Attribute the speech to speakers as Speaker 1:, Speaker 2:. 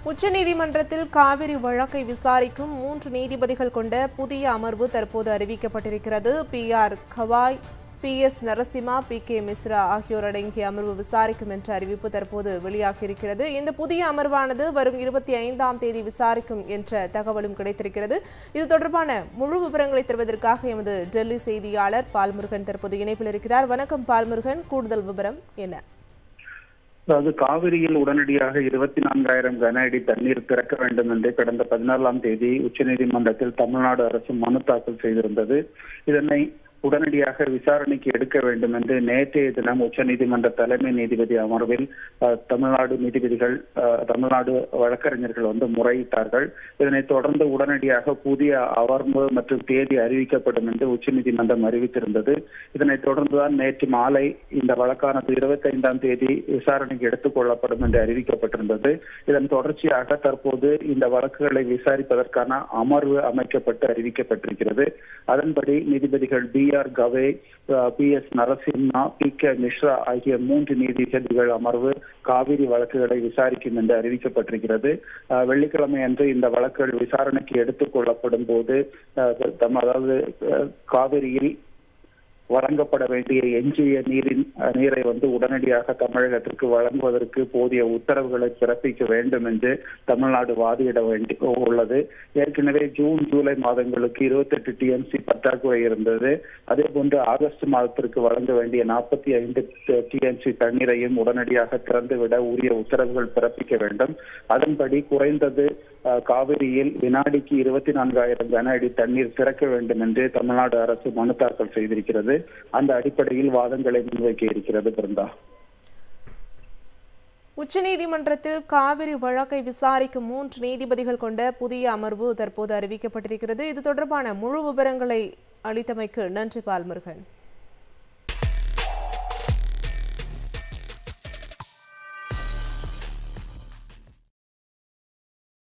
Speaker 1: உச்சநீதிமன்றத்தில் காவிரி வழக்கை விசாரிக்கும் மூன்று நீதிபதிகள் கொண்ட புதிய அமர்வு தற்போது அறிவிக்கப்பட்டிருக்கிறது B R Gavai P S Narasimha P K Mishra ஆகியோர் அடங்கிய அமர்வு விசாரிக்கும் என்ற அறிவிப்பு தற்போது வெளியாகியிருக்கிறது இந்த புதிய அமர்வானது வரும் இருபத்தி ஐந்தாம் தேதி விசாரிக்கும் என்ற தகவலும் கிடைத்திருக்கிறது இது தொடர்பான முழு விவரங்களை தருவதற்காக எமது டெல்லி செய்தியாளர் பால்முருகன் தற்போது இணைப்பில் இருக்கிறார் வணக்கம் பால்முருகன் கூடுதல் விவரம் என்ன
Speaker 2: அதாவது காவிரியில் உடனடியாக இருபத்தி நான்காயிரம் கன அடி தண்ணீர் திறக்க வேண்டும் என்று கடந்த பதினாலாம் தேதி உச்சநீதிமன்றத்தில் தமிழ்நாடு அரசு மனு தாக்கல் செய்திருந்தது இதனை உடனடியாக விசாரணைக்கு எடுக்க வேண்டும் என்று நேற்றைய தினம் உச்சநீதிமன்ற தலைமை நீதிபதி அமர்வில் அஹ், தமிழ்நாடு நீதிபதிகள் அஹ், தமிழ்நாடு வழக்கறிஞர்கள் வந்து முறையிட்டார்கள் இதனைத் தொடர்ந்து உடனடியாக புதிய அமர்வு மற்றும் தேதி அறிவிக்கப்படும் என்று உச்சநீதிமன்றம் அறிவித்திருந்தது இதனைத் தொடர்ந்துதான் நேற்று மாலை இந்த வழக்கானது இருபத்தி ஐந்தாம் தேதி விசாரணைக்கு எடுத்துக் கொள்ளப்படும் என்று அறிவிக்கப்பட்டிருந்தது இதன் தொடர்ச்சியாக தற்போது இந்த வழக்குகளை விசாரிப்பதற்கான அமர்வு அமைக்கப்பட்டு அறிவிக்கப்பட்டிருக்கிறது அதன்படி நீதிபதிகள் B R Gavai P S Narasimha P K Mishra ஆகிய மூன்று நீதிபதிகள் அமர்வு காவிரி வழக்குகளை விசாரிக்கும் என்று அறிவிக்கப்பட்டிருக்கிறது அஹ், வெள்ளிக்கிழமை அன்று இந்த வழக்குகள் விசாரணைக்கு எடுத்துக் கொள்ளப்படும் போது அஹ், தம் அதாவது அஹ், காவிரியில் வழங்கப்பட வேண்டிய எஞ்சிய நீரின் அஹ், நீரை வந்து உடனடியாக தமிழகத்திற்கு வழங்குவதற்கு போதிய உத்தரவுகளை பிறப்பிக்க வேண்டும் என்று தமிழ்நாடு வாதிட வேண்டி உள்ளது ஏற்கனவே ஜூன் ஜூலை மாதங்களுக்கு இருபத்தெட்டு டிஎம்சி பற்றாக்குறை இருந்தது அதே போன்று ஆகஸ்ட் மாதத்திற்கு வழங்க வேண்டிய நாற்பத்தி ஐந்து டிஎம்சி தண்ணீரையும் உடனடியாக திறந்துவிட உரிய உத்தரவுகள் பிறப்பிக்க வேண்டும் அதன்படி குறைந்தது அஹ், காவிரியில் வினாடிக்கு இருபத்தி நான்காயிரம் கன அடி தண்ணீர் திறக்க வேண்டும் என்று தமிழ்நாடு அரசு மனு தாக்கல் செய்திருக்கிறது அந்த அடிப்படையில் வாதங்களை முன்வைக்க இருக்கிறது பிருந்தா
Speaker 1: உச்சநீதிமன்றத்தில் காவிரி வழக்கை விசாரிக்கும் மூன்று நீதிபதிகள் கொண்ட புதிய அமர்வு தற்போது அறிவிக்கப்பட்டிருக்கிறது இது தொடர்பான முழு விவரங்களை அளித்தமைக்கு நன்றி பால்முருகன்